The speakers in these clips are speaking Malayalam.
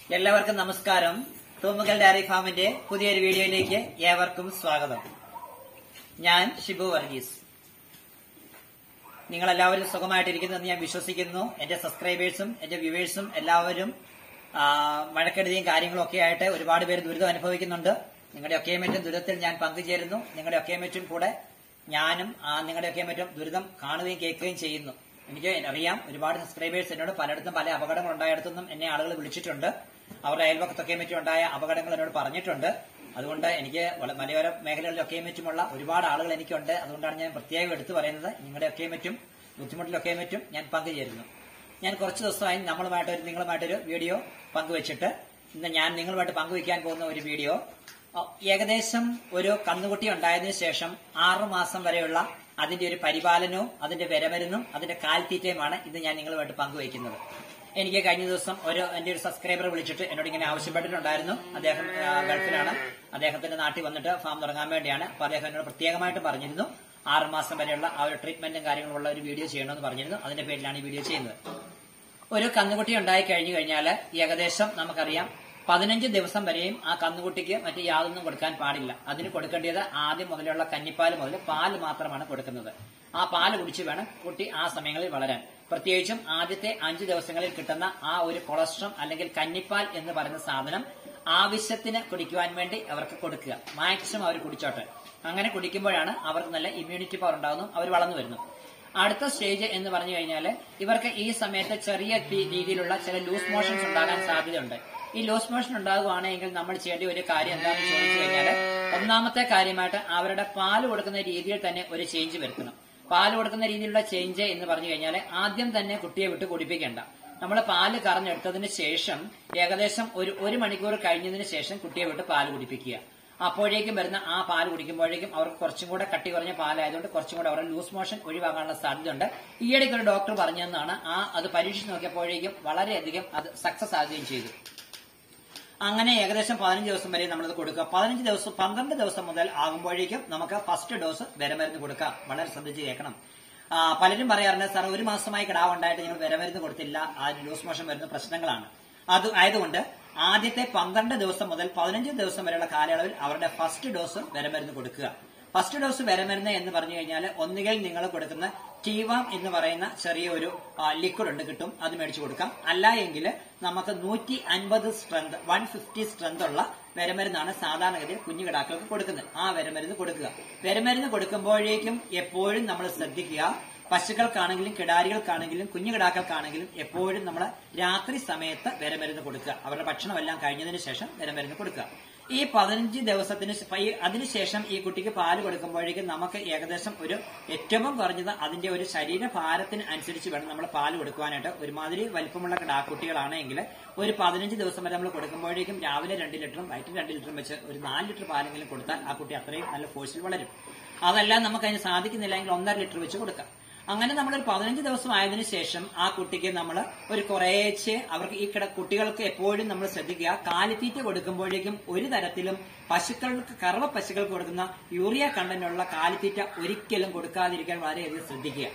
എല്ലാവർക്കും നമസ്കാരം തൂമുകൽ ഡയറി ഫാമിന്റെ പുതിയൊരു വീഡിയോയിലേക്ക് ഏവർക്കും സ്വാഗതം ഞാൻ ഷിബു വർഗീസ് നിങ്ങൾ എല്ലാവരും സുഖമായിട്ടിരിക്കുന്നെന്ന് ഞാൻ വിശ്വസിക്കുന്നു എന്റെ സബ്സ്ക്രൈബേഴ്സും എന്റെ വ്യൂവേഴ്സും എല്ലാവരും ആ, മഴക്കെടുതിയും കാര്യങ്ങളും ഒക്കെ ആയിട്ട് ഒരുപാട് പേര് ദുരിതം അനുഭവിക്കുന്നുണ്ട് നിങ്ങളുടെ ഒക്കെ മറ്റും ദുരിതത്തിൽ ഞാൻ പങ്കുചേരുന്നു നിങ്ങളുടെ ഒക്കെ മറ്റും കൂടെ ഞാനും ആ നിങ്ങളുടെ ഒക്കെ മറ്റും ദുരിതം കാണുകയും കേൾക്കുകയും ചെയ്യുന്നു എനിക്ക് അറിയാം ഒരുപാട് സബ്സ്ക്രൈബേഴ്സ് എന്നോട് പലയിടത്തും പല അപകടങ്ങൾ ഉണ്ടായിടത്തുനിന്നും എന്നെ ആളുകൾ വിളിച്ചിട്ടുണ്ട് അവരുടെ അയൽപക്കത്തൊക്കെ മറ്റും ഉണ്ടായ അപകടങ്ങൾ എന്നോട് പറഞ്ഞിട്ടുണ്ട് അതുകൊണ്ട് എനിക്ക് വള- മലയോര മേഖലകളിലൊക്കെ മറ്റുമുള്ള ഒരുപാട് ആളുകൾ എനിക്കുണ്ട് അതുകൊണ്ടാണ് ഞാൻ പ്രത്യേകം എടുത്തു പറയുന്നത് നിങ്ങളുടെ ഒക്കെ മറ്റും ബുദ്ധിമുട്ടിലൊക്കെ മറ്റും ഞാൻ പങ്കുചേരുന്നു ഞാൻ കുറച്ച് ദിവസമായി നമ്മളുമായിട്ട് ഒരു നിങ്ങളുമായിട്ടൊരു വീഡിയോ പങ്കുവച്ചിട്ട് ഇന്ന് ഞാൻ നിങ്ങളുമായിട്ട് പങ്കുവയ്ക്കാൻ പോകുന്ന ഒരു വീഡിയോ അഹ് ഏകദേശം ഒരു കന്നുകുട്ടി ഉണ്ടായതിനു ശേഷം ആറു മാസം വരെയുള്ള അതിന്റെ ഒരു പരിപാലനവും അതിന്റെ വിരമരുന്നും അതിന്റെ കാൽത്തീറ്റയുമാണ് ഇന്ന് ഞാൻ നിങ്ങളുമായിട്ട് പങ്കുവയ്ക്കുന്നത് എനിക്ക് കഴിഞ്ഞ ദിവസം ഒരു എന്റെ ഒരു സബ്സ്ക്രൈബർ വിളിച്ചിട്ട് എന്നോട് ഇങ്ങനെ ആവശ്യപ്പെട്ടിട്ടുണ്ടായിരുന്നു അദ്ദേഹം ആ, ഗൾഫിലാണ് അദ്ദേഹത്തിന്റെ നാട്ടിൽ വന്നിട്ട് ഫാം തുടങ്ങാൻ വേണ്ടിയാണ് അപ്പൊ അദ്ദേഹം എന്നോട് പ്രത്യേകമായിട്ട് പറഞ്ഞിരുന്നു ആറ് മാസം വരെയുള്ള ആ ഒരു ട്രീറ്റ്മെന്റും കാര്യങ്ങളും ഉള്ള ഒരു വീഡിയോ ചെയ്യണമെന്ന് പറഞ്ഞിരുന്നു അതിന്റെ പേരിലാണ് ഈ വീഡിയോ ചെയ്യുന്നത് ഒരു കന്നുകുട്ടി ഉണ്ടായി കഴിഞ്ഞു കഴിഞ്ഞാൽ ഏകദേശം നമുക്കറിയാം പതിനഞ്ച് ദിവസം വരെയും ആ കന്നുകുട്ടിക്ക് മറ്റ് യാതൊന്നും കൊടുക്കാൻ പാടില്ല അതിന് കൊടുക്കേണ്ടത് ആദ്യം മുതലുള്ള കന്നിപ്പാൽ മുതൽ പാല് മാത്രമാണ് കൊടുക്കുന്നത് ആ പാല് കുടിച്ച് വേണം കുട്ടി ആ സമയങ്ങളിൽ വളരാൻ പ്രത്യേകിച്ചും ആദ്യത്തെ അഞ്ച് ദിവസങ്ങളിൽ കിട്ടുന്ന ആ ഒരു കൊളസ്ട്രം അല്ലെങ്കിൽ കന്നിപ്പാൽ എന്ന് പറയുന്ന സാധനം ആവശ്യത്തിന് കുടിക്കുവാൻ വേണ്ടി അവർക്ക് കൊടുക്കുക മാക്സിമം അവർ കുടിച്ചോട്ടെ അങ്ങനെ കുടിക്കുമ്പോഴാണ് അവർക്ക് നല്ല ഇമ്മ്യൂണിറ്റി പവർ ഉണ്ടാകുന്നു അവർ വളർന്നു വരുന്നു അടുത്ത സ്റ്റേജ് എന്ന് പറഞ്ഞു കഴിഞ്ഞാൽ ഇവർക്ക് ഈ സമയത്ത് ചെറിയ രീ- രീതിയിലുള്ള ചില ലൂസ് മോഷൻസ് ഉണ്ടാകാൻ സാധ്യതയുണ്ട് ഈ ലൂസ് മോഷൻ ഉണ്ടാകുവാണെങ്കിൽ നമ്മൾ ചെയ്യേണ്ട ഒരു കാര്യം എന്താണെന്ന് ചോദിച്ചു കഴിഞ്ഞാൽ ഒന്നാമത്തെ കാര്യമായിട്ട് അവരുടെ പാല് കൊടുക്കുന്ന രീതിയിൽ തന്നെ ഒരു ചേഞ്ച് വരുത്തണം പാല് കൊടുക്കുന്ന രീതിയിലുള്ള ചേഞ്ച് എന്ന് പറഞ്ഞു കഴിഞ്ഞാൽ ആദ്യം തന്നെ കുട്ടിയെ വിട്ട് കുടിപ്പിക്കേണ്ട നമ്മൾ പാല് കറന്നെടുത്തതിന് ശേഷം ഏകദേശം ഒരു ഒരു മണിക്കൂർ കഴിഞ്ഞതിന് ശേഷം കുട്ടിയെ വിട്ട് പാല് കുടിപ്പിക്കുക അപ്പോഴേക്കും വരുന്ന ആ പാല് കുടിക്കുമ്പോഴേക്കും അവർക്ക് കുറച്ചും കൂടെ കട്ടി കുറഞ്ഞ പാലായതുകൊണ്ട് കുറച്ചും കൂടെ അവരുടെ ലൂസ് മോഷൻ ഒഴിവാക്കാനുള്ള സാധ്യതയുണ്ട് ഈയിടയ്ക്ക് ഒരു ഡോക്ടർ പറഞ്ഞതെന്നാണ് ആ അത് പരീക്ഷിച്ച് നോക്കിയപ്പോഴേക്കും വളരെയധികം അത് സക്സസ് ആകുകയും ചെയ്തു അങ്ങനെ ഏകദേശം പതിനഞ്ച് ദിവസം വരെ നമ്മളത് കൊടുക്കുക പതിനഞ്ച് ദിവസം പന്ത്രണ്ട് ദിവസം മുതൽ ആകുമ്പോഴേക്കും നമുക്ക് ഫസ്റ്റ് ഡോസ് വിരമരുന്ന് കൊടുക്കാം വളരെ ശ്രദ്ധിച്ച് കേൾക്കണം ആ, പലരും പറയാറുണ്ട് സാർ ഒരു മാസമായി കിടാവ് ഉണ്ടായിട്ട് നിങ്ങൾ വിരമരുന്ന് കൊടുത്തില്ല അതിന് ലൂസ് മോഷൻ വരുന്ന പ്രശ്നങ്ങളാണ് അത് ആയതുകൊണ്ട് ആദ്യത്തെ പന്ത്രണ്ട് ദിവസം മുതൽ പതിനഞ്ച് ദിവസം വരെയുള്ള കാലയളവിൽ അവരുടെ ഫസ്റ്റ് ഡോസ് വിരമരുന്ന് കൊടുക്കുക ഫസ്റ്റ് ഡോസ് വിരമരുന്ന് എന്ന് പറഞ്ഞു കഴിഞ്ഞാൽ ഒന്നുകിൽ നിങ്ങൾ കൊടുക്കുന്ന ടീവാം എന്ന് പറയുന്ന ചെറിയൊരു ലിക്വിഡ് ഉണ്ട് കിട്ടും അത് മേടിച്ചു കൊടുക്കാം അല്ല എങ്കിൽ നമുക്ക് നൂറ്റി അൻപത് സ്ട്രെങ്ത് വൺ ഫിഫ്റ്റി സ്ട്രെങ്ത് ഉള്ള വിരമരുന്നാണ് സാധാരണഗതിയിൽ കുഞ്ഞു കിടാക്കൾക്ക് കൊടുക്കുന്നത് ആ വിരമരുന്ന് കൊടുക്കുക വിരമരുന്ന് കൊടുക്കുമ്പോഴേക്കും എപ്പോഴും നമ്മൾ ശ്രദ്ധിക്കുക പശുക്കൾക്കാണെങ്കിലും കിടാരികൾക്കാണെങ്കിലും കുഞ്ഞു കിടാക്കൾക്കാണെങ്കിലും എപ്പോഴും നമ്മൾ രാത്രി സമയത്ത് വിരമരുന്ന് കൊടുക്കുക അവരുടെ ഭക്ഷണമെല്ലാം കഴിഞ്ഞതിന് ശേഷം വിരമരുന്ന് കൊടുക്കുക ഈ പതിനഞ്ച് ദിവസത്തിന് ശ- ഈ അതിനുശേഷം ഈ കുട്ടിക്ക് പാല് കൊടുക്കുമ്പോഴേക്കും നമുക്ക് ഏകദേശം ഒരു ഏറ്റവും കുറഞ്ഞത് അതിന്റെ ഒരു ശരീരഭാരത്തിന് അനുസരിച്ച് വേണം നമ്മൾ പാല് കൊടുക്കുവാനായിട്ട് ഒരുമാതിരി വലിപ്പമുള്ള കിടാക്കുട്ടികളാണെങ്കിൽ ഒരു പതിനഞ്ച് ദിവസം വരെ നമ്മൾ കൊടുക്കുമ്പോഴേക്കും രാവിലെ രണ്ട് ലിറ്ററും വൈകിട്ട് രണ്ട് ലിറ്ററും വെച്ച് ഒരു നാല് ലിറ്റർ പാലെങ്കിലും കൊടുത്താൽ ആ കുട്ടി അത്രയും നല്ല ഫോഴ്സിൽ വളരും അതെല്ലാം നമുക്ക് അതിന് സാധിക്കുന്നില്ല എങ്കിൽ ഒന്നര ലിറ്റർ വെച്ച് കൊടുക്കാം അങ്ങനെ നമ്മൾ ഒരു പതിനഞ്ച് ദിവസം ആയതിനു ശേഷം ആ കുട്ടിക്ക് നമ്മൾ ഒരു കുറേശ്ശെ അവർക്ക് ഈ കിട കുട്ടികൾക്ക് എപ്പോഴും നമ്മൾ ശ്രദ്ധിക്കുക കാലിത്തീറ്റ കൊടുക്കുമ്പോഴേക്കും ഒരു തരത്തിലും പശുക്കൾക്ക് കറവ പശുക്കൾക്ക് കൊടുക്കുന്ന യൂറിയ കണ്ടന്റുള്ള കാലിത്തീറ്റ ഒരിക്കലും കൊടുക്കാതിരിക്കാൻ വളരെയധികം ശ്രദ്ധിക്കുക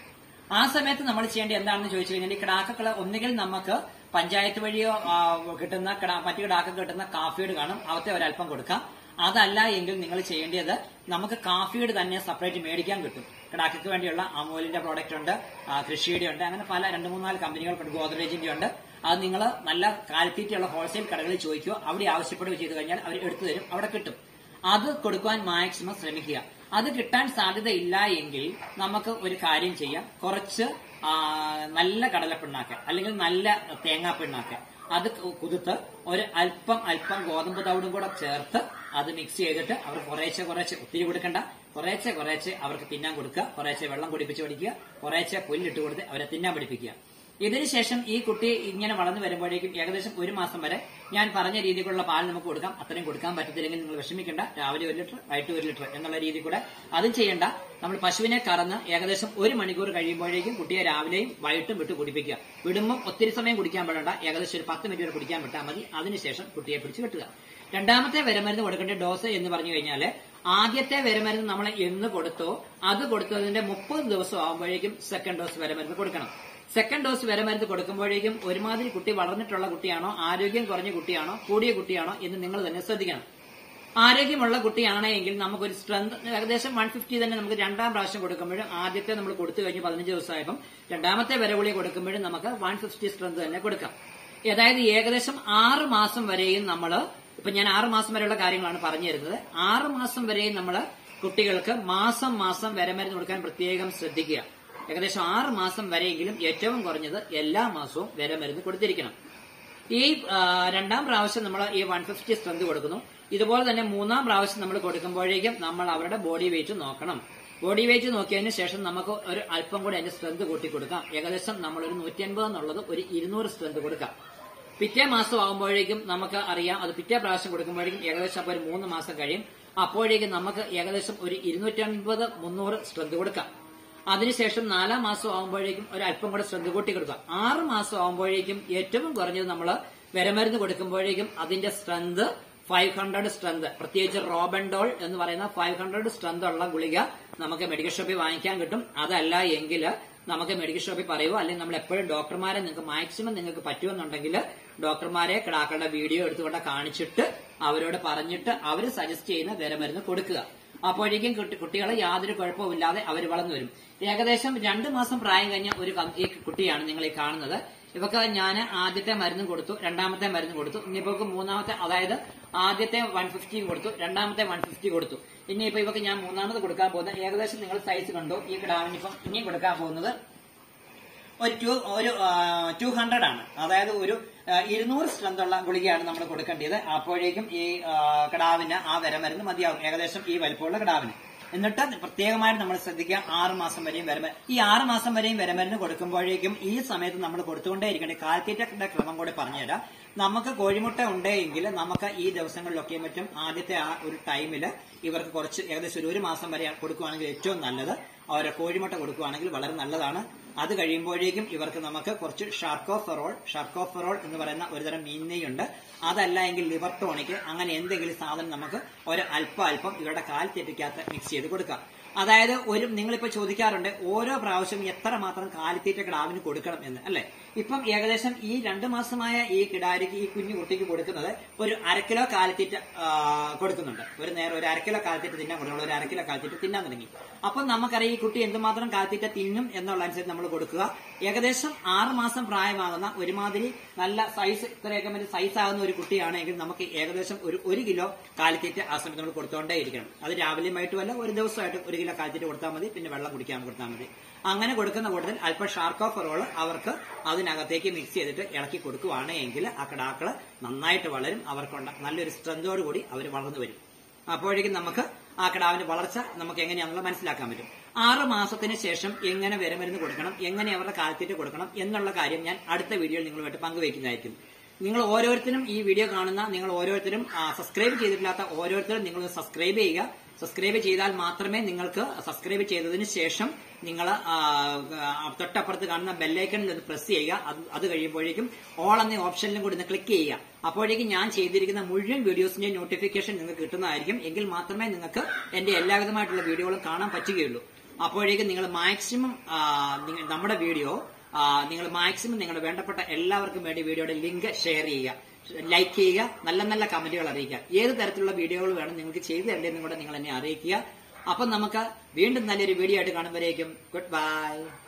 ആ സമയത്ത് നമ്മൾ ചെയ്യേണ്ടത് എന്താണെന്ന് ചോദിച്ചു കഴിഞ്ഞാൽ ഈ കിടാക്കളെ ഒന്നുകിൽ നമുക്ക് പഞ്ചായത്ത് വഴിയോ ആ, കിട്ടുന്ന കിടാ- മറ്റു കിടാക്കൾക്ക് കിട്ടുന്ന കാഫീഡ് കാണും അവത്തെ ഒരല്പം കൊടുക്കാം അതല്ല എങ്കിൽ നിങ്ങൾ ചെയ്യേണ്ടത് നമുക്ക് കാഫീഡ് തന്നെ സെപ്പറേറ്റ് മേടിക്കാൻ കിട്ടും കിടാക്കൾക്ക് വേണ്ടിയുള്ള അമൂലിന്റെ പ്രോഡക്റ്റ് ഉണ്ട് ആ, കൃഷിയുടെ ഉണ്ട് അങ്ങനെ പല രണ്ട് മൂന്നാല് കമ്പനികൾക്കുണ്ട് ഗോദ്രേജിന്റെ ഉണ്ട് അത് നിങ്ങൾ നല്ല കാലിത്തീറ്റയുള്ള ഹോൾസെയിൽ കടകളിൽ ചോദിക്കുകയോ അവിടെ ആവശ്യപ്പെടുകയോ ചെയ്തു കഴിഞ്ഞാൽ അവർ എടുത്തു തരും അവിടെ കിട്ടും അത് കൊടുക്കുവാൻ മാക്സിമം ശ്രമിക്കുക അത് കിട്ടാൻ സാധ്യതയില്ല എങ്കിൽ നമുക്ക് ഒരു കാര്യം ചെയ്യാം കുറച്ച് ആ, നല്ല കടലപ്പിണ്ണാക്ക് അല്ലെങ്കിൽ നല്ല തേങ്ങാപ്പിണ്ണാക്ക് അത് കു- കുതിർത്ത് ഒരു അല്പം അല്പം ഗോതമ്പ് തവിടും കൂടെ ചേർത്ത് അത് മിക്സ് ചെയ്തിട്ട് അവർ കുറേശ്ശെ കുറേശ്ശെ ഒത്തിരി കൊടുക്കണ്ട കുറേശ്ശെ കുറേശ്ശെ അവർക്ക് തിന്നാൻ കൊടുക്കുക കുറേശ്ശെ വെള്ളം കുടിപ്പിച്ച് പഠിക്കുക കുറേശ്ശെ പുല്ലിട്ട് കൊടുത്ത് അവരെ തിന്നാൻ പഠിപ്പിക്കുക ഇതിനുശേഷം ഈ കുട്ടി ഇങ്ങനെ വളർന്നു വരുമ്പോഴേക്കും ഏകദേശം ഒരു മാസം വരെ ഞാൻ പറഞ്ഞ രീതിക്കുള്ള പാൽ നമുക്ക് കൊടുക്കാം അത്രയും കൊടുക്കാൻ പറ്റത്തില്ലെങ്കിൽ നിങ്ങൾ വിഷമിക്കേണ്ട രാവിലെ ഒരു ലിറ്റർ വൈകിട്ട് ഒരു ലിറ്റർ എന്നുള്ള രീതി കൂടെ അതും ചെയ്യേണ്ട നമ്മൾ പശുവിനെ കറന്ന് ഏകദേശം ഒരു മണിക്കൂർ കഴിയുമ്പോഴേക്കും കുട്ടിയെ രാവിലെയും വൈകിട്ടും വിട്ട് കുടിപ്പിക്കുക വിടുമ്പോൾ ഒത്തിരി സമയം കുടിക്കാൻ പാടണ്ട ഏകദേശം ഒരു പത്ത് മിനിറ്റ് വരെ കുടിക്കാൻ വിട്ടാൽ മതി അതിനുശേഷം കുട്ടിയെ പിടിച്ച് കെട്ടുക രണ്ടാമത്തെ വിരമരുന്ന് കൊടുക്കേണ്ട ഡോസ് എന്ന് പറഞ്ഞു കഴിഞ്ഞാൽ ആദ്യത്തെ വിരമരുന്ന് നമ്മൾ എന്ന് കൊടുത്തോ അത് കൊടുത്തതിന്റെ മുപ്പത് ദിവസം ആകുമ്പോഴേക്കും സെക്കൻഡ് ഡോസ് വിരമരുന്ന് കൊടുക്കണം സെക്കൻഡ് ഡോസ് വരെ മരുന്ന് കൊടുക്കുമ്പോഴേക്കും ഒരുമാതിരി കുട്ടി വളർന്നിട്ടുള്ള കുട്ടിയാണോ ആരോഗ്യം കുറഞ്ഞ കുട്ടിയാണോ കൂടിയ കുട്ടിയാണോ എന്ന് നിങ്ങൾ തന്നെ ശ്രദ്ധിക്കണം ആരോഗ്യമുള്ള കുട്ടിയാണെങ്കിൽ നമുക്കൊരു സ്ട്രെങ്ത് ഏകദേശം വൺ ഫിഫ്റ്റി തന്നെ നമുക്ക് രണ്ടാം പ്രാവശ്യം കൊടുക്കുമ്പോഴും ആദ്യത്തെ നമ്മൾ കൊടുത്തു കഴിഞ്ഞ് പതിനഞ്ച് ദിവസമായപ്പം രണ്ടാമത്തെ വിരഗുളി കൊടുക്കുമ്പോഴും നമുക്ക് വൺ ഫിഫ്റ്റി സ്ട്രെങ്ത് തന്നെ കൊടുക്കാം അതായത് ഏകദേശം ആറ് മാസം വരെയും നമ്മൾ ഇപ്പൊ ഞാൻ ആറ് മാസം വരെയുള്ള കാര്യങ്ങളാണ് പറഞ്ഞു തരുന്നത് ആറ് മാസം വരെയും നമ്മൾ കുട്ടികൾക്ക് മാസം മാസം വിരമരുന്ന് കൊടുക്കാൻ പ്രത്യേകം ശ്രദ്ധിക്കുക ഏകദേശം ആറ് മാസം വരെയെങ്കിലും ഏറ്റവും കുറഞ്ഞത് എല്ലാ മാസവും വിരമരുന്ന് കൊടുത്തിരിക്കണം ഈ ആ, രണ്ടാം പ്രാവശ്യം നമ്മൾ ഈ വൺ ഫിഫ്റ്റി സ്ട്രെങ്ത് കൊടുക്കുന്നു ഇതുപോലെ തന്നെ മൂന്നാം പ്രാവശ്യം നമ്മൾ കൊടുക്കുമ്പോഴേക്കും നമ്മൾ അവരുടെ ബോഡി വെയിറ്റ് നോക്കണം ബോഡി വെയിറ്റ് നോക്കിയതിന് ശേഷം നമുക്ക് ഒരു അല്പം കൂടി അതിന്റെ സ്ട്രെങ്ത് കൂട്ടി കൊടുക്കാം ഏകദേശം നമ്മൾ ഒരു നൂറ്റി അൻപത് എന്നുള്ളത് ഒരു ഇരുന്നൂറ് സ്ട്രെങ്ത് കൊടുക്കാം പിറ്റേ മാസം ആകുമ്പോഴേക്കും നമുക്ക് അറിയാം അത് പിറ്റേ പ്രാവശ്യം കൊടുക്കുമ്പോഴേക്കും ഏകദേശം അപ്പോൾ ഒരു മൂന്ന് മാസം കഴിയും അപ്പോഴേക്കും നമുക്ക് ഏകദേശം ഒരു ഇരുന്നൂറ്റൻപത് മുന്നൂറ് സ്ട്രെങ്ത് കൊടുക്കാം അതിനുശേഷം നാലാം മാസം ആകുമ്പോഴേക്കും ഒരു അല്പം കൂടെ ശ്രദ്ധ കൂട്ടി കൊടുക്കുക ആറ് മാസം ആകുമ്പോഴേക്കും ഏറ്റവും കുറഞ്ഞത് നമ്മൾ വിരമരുന്ന് കൊടുക്കുമ്പോഴേക്കും അതിന്റെ സ്ട്രെങ്ത് ഫൈവ് ഹൺഡ്രഡ് സ്ട്രെങ്ത് പ്രത്യേകിച്ച് റോബൻഡോൾ എന്ന് പറയുന്ന ഫൈവ് ഹൺഡ്രഡ് സ്ട്രെങ്ത് ഉള്ള ഗുളിക നമുക്ക് മെഡിക്കൽ ഷോപ്പിൽ വാങ്ങിക്കാൻ കിട്ടും അതല്ല എങ്കിൽ നമുക്ക് മെഡിക്കൽ ഷോപ്പിൽ പറയുമോ അല്ലെങ്കിൽ നമ്മൾ എപ്പോഴും ഡോക്ടർമാരെ നിങ്ങൾക്ക് മാക്സിമം നിങ്ങൾക്ക് പറ്റുമെന്നുണ്ടെങ്കിൽ ഡോക്ടർമാരെ കിടാക്കളുടെ വീഡിയോ എടുത്തുകൊണ്ട് കാണിച്ചിട്ട് അവരോട് പറഞ്ഞിട്ട് അവർ സജസ്റ്റ് ചെയ്യുന്ന വിരമരുന്ന് കൊടുക്കുക അപ്പോഴേക്കും കുട്ടി- കുട്ടികളെ യാതൊരു കുഴപ്പമില്ലാതെ അവർ വളർന്നു വരും ഏകദേശം രണ്ട് മാസം പ്രായം കഴിഞ്ഞ ഒരു കം- ഈ കുട്ടിയാണ് നിങ്ങൾ ഈ കാണുന്നത് ഇവക്ക് ഞാൻ ആദ്യത്തെ മരുന്ന് കൊടുത്തു രണ്ടാമത്തെ മരുന്ന് കൊടുത്തു ഇനിയിപ്പോ മൂന്നാമത്തെ അതായത് ആദ്യത്തെ വൺ ഫിഫ്റ്റിയും കൊടുത്തു രണ്ടാമത്തെ വൺ ഫിഫ്റ്റി കൊടുത്തു ഇനിയിപ്പോ ഇവക്ക് ഞാൻ മൂന്നാമത് കൊടുക്കാൻ പോകുന്നത് ഏകദേശം നിങ്ങൾ സൈസ് കണ്ടു ഈ കിടാവിനിപ്പം ഇനിയും കൊടുക്കാൻ പോകുന്നത് ഒരു ടു ഒരു ടു ഹൺഡ്രഡ് ആണ് അതായത് ഒരു ആ, ഇരുന്നൂറ് സ്ട്രെങ്ത് ഉള്ള ഗുളികയാണ് നമ്മൾ കൊടുക്കേണ്ടത് അപ്പോഴേക്കും ഈ ആ, കിടാവിന് ആ വിരമരുന്ന് മതിയാവും ഏകദേശം ഈ വലിപ്പമുള്ള കിടാവിന് എന്നിട്ട് പ്രത്യേകമായിട്ട് നമ്മൾ ശ്രദ്ധിക്കുക ആറ് മാസം വരെയും വിരമ ഈ ആറ് മാസം വരെയും വിരമരുന്ന് കൊടുക്കുമ്പോഴേക്കും ഈ സമയത്ത് നമ്മൾ കൊടുത്തുകൊണ്ടേ ഇരിക്കേണ്ട കാൽത്തീറ്റയുടെ ക്രമം കൂടി പറഞ്ഞുതരാം നമുക്ക് കോഴിമുട്ട ഉണ്ടെങ്കിൽ നമുക്ക് ഈ ദിവസങ്ങളിലൊക്കെ പറ്റും ആദ്യത്തെ ആ ഒരു ടൈമിൽ ഇവർക്ക് കുറച്ച് ഏകദേശം ഒരു ഒരു മാസം വരെ കൊടുക്കുകയാണെങ്കിൽ ഏറ്റവും നല്ലത് അവരെ കോഴിമുട്ട കൊടുക്കുകയാണെങ്കിൽ വളരെ നല്ലതാണ് അത് കഴിയുമ്പോഴേക്കും ഇവർക്ക് നമുക്ക് കുറച്ച് ഷാർക്കോഫെറോൾ ഷാർക്കോഫെറോൾ എന്ന് പറയുന്ന ഒരുതരം മീൻ നെയ്യുണ്ട് അതല്ല എങ്കിൽ ലിവർ ടോണിക് അങ്ങനെ എന്തെങ്കിലും സാധനം നമുക്ക് ഒരു അല്പം അല്പം ഇവരുടെ കാൽ തെറ്റിക്കകത്ത് മിക്സ് ചെയ്ത് കൊടുക്കാം അതായത് ഒരു നിങ്ങളിപ്പോ ചോദിക്കാറുണ്ട് ഓരോ പ്രാവശ്യം എത്ര മാത്രം കാലിത്തീറ്റ കിടാവിന് കൊടുക്കണം എന്ന് അല്ലെ ഇപ്പം ഏകദേശം ഈ രണ്ടു മാസമായ ഈ കിടാരിക്ക് ഈ കുഞ്ഞു കുട്ടിക്ക് കൊടുക്കുന്നത് ഒരു അര കിലോ കാലിത്തീറ്റ ആ, കൊടുക്കുന്നുണ്ട് ഒരു നേരം ഒരു അര കിലോ കാലിത്തീറ്റ തിന്നാൻ കൊടുക്കണം ഒരു അര കിലോ കാലിത്തീറ്റ തിന്നാൻ തുടങ്ങി അപ്പം നമുക്കറിയാം ഈ കുട്ടി എന്തുമാത്രം കാലിത്തീറ്റ തിന്നും എന്നുള്ള അനുസരിച്ച് നമ്മൾ കൊടുക്കുക ഏകദേശം ആറ് മാസം പ്രായമാകുന്ന ഒരുമാതിരി നല്ല സൈസ് ഇത്രയൊക്കെ മറ്റേ സൈസ് ആകുന്ന ഒരു കുട്ടിയാണെങ്കിൽ നമുക്ക് ഏകദേശം ഒരു ഒരു കിലോ കാലിത്തീറ്റ ആ സമയത്ത് നമ്മൾ കൊടുത്തോണ്ടേ ഇരിക്കണം അത് രാവിലെയുമായിട്ട് വല്ല ഒരു ദിവസമായിട്ട് ഒരു കിലോ കാലിത്തീറ്റ കൊടുത്താൽ മതി പിന്നെ വെള്ളം കുടിക്കാൻ കൊടുത്താൽ മതി അങ്ങനെ കൊടുക്കുന്ന കൂട്ടത്തിൽ അല്പം ഷാർക്കോഫറോൾ അവർക്ക് അതിനകത്തേക്ക് മിക്സ് ചെയ്തിട്ട് ഇളക്കി കൊടുക്കുവാണ് എങ്കിൽ ആ കിടാക്കള് നന്നായിട്ട് വളരും അവർക്കുണ്ട് നല്ലൊരു സ്ട്രെങ്തോട് കൂടി അവർ വളർന്നു വരും അപ്പോഴേക്കും നമുക്ക് ആ കിടാവിന്റെ വളർച്ച നമുക്ക് എങ്ങനെയാണെന്നുള്ളത് മനസ്സിലാക്കാൻ പറ്റും ആറ് മാസത്തിന് ശേഷം എങ്ങനെ വിരമരുന്ന് കൊടുക്കണം എങ്ങനെ അവരുടെ കാലത്തേറ്റ് കൊടുക്കണം എന്നുള്ള കാര്യം ഞാൻ അടുത്ത വീഡിയോയിൽ നിങ്ങളുമായിട്ട് പങ്കുവയ്ക്കുന്നതായിരിക്കും നിങ്ങൾ ഓരോരുത്തരും ഈ വീഡിയോ കാണുന്ന നിങ്ങൾ ഓരോരുത്തരും സബ്സ്ക്രൈബ് ചെയ്തിട്ടില്ലാത്ത ഓരോരുത്തരും നിങ്ങൾ സബ്സ്ക്രൈബ് ചെയ്യുക സബ്സ്ക്രൈബ് ചെയ്താൽ മാത്രമേ നിങ്ങൾക്ക് സബ്സ്ക്രൈബ് ചെയ്തതിന് ശേഷം നിങ്ങൾ തൊട്ടപ്പുറത്ത് കാണുന്ന ബെല്ലൈക്കണിൽ ഒന്ന് പ്രസ് ചെയ്യുക അത് അത് കഴിയുമ്പോഴേക്കും ഓൾ എന്ന ഓപ്ഷനിലും കൂടി ഒന്ന് ക്ലിക്ക് ചെയ്യുക അപ്പോഴേക്കും ഞാൻ ചെയ്തിരിക്കുന്ന മുഴുവൻ വീഡിയോസിന്റെ നോട്ടിഫിക്കേഷൻ നിങ്ങൾക്ക് കിട്ടുന്നതായിരിക്കും എങ്കിൽ മാത്രമേ നിങ്ങൾക്ക് എന്റെ എല്ലാവിധമായിട്ടുള്ള വീഡിയോകളും കാണാൻ പറ്റുകയുള്ളൂ അപ്പോഴേക്കും നിങ്ങൾ മാക്സിമം നമ്മുടെ വീഡിയോ നിങ്ങൾ മാക്സിമം നിങ്ങളുടെ വേണ്ടപ്പെട്ട എല്ലാവർക്കും വേണ്ടി വീഡിയോയുടെ ലിങ്ക് ഷെയർ ചെയ്യുക ലൈക്ക് ചെയ്യുക നല്ല നല്ല കമന്റുകൾ അറിയിക്കുക ഏത് തരത്തിലുള്ള വീഡിയോകൾ വേണം നിങ്ങൾക്ക് ചെയ്തു തരേണ്ടതെന്നും കൂടെ നിങ്ങൾ എന്നെ അറിയിക്കുക അപ്പം നമുക്ക് വീണ്ടും നല്ലൊരു വീഡിയോ ആയിട്ട് കാണുമ്പോഴേക്കും ഗുഡ് ബൈ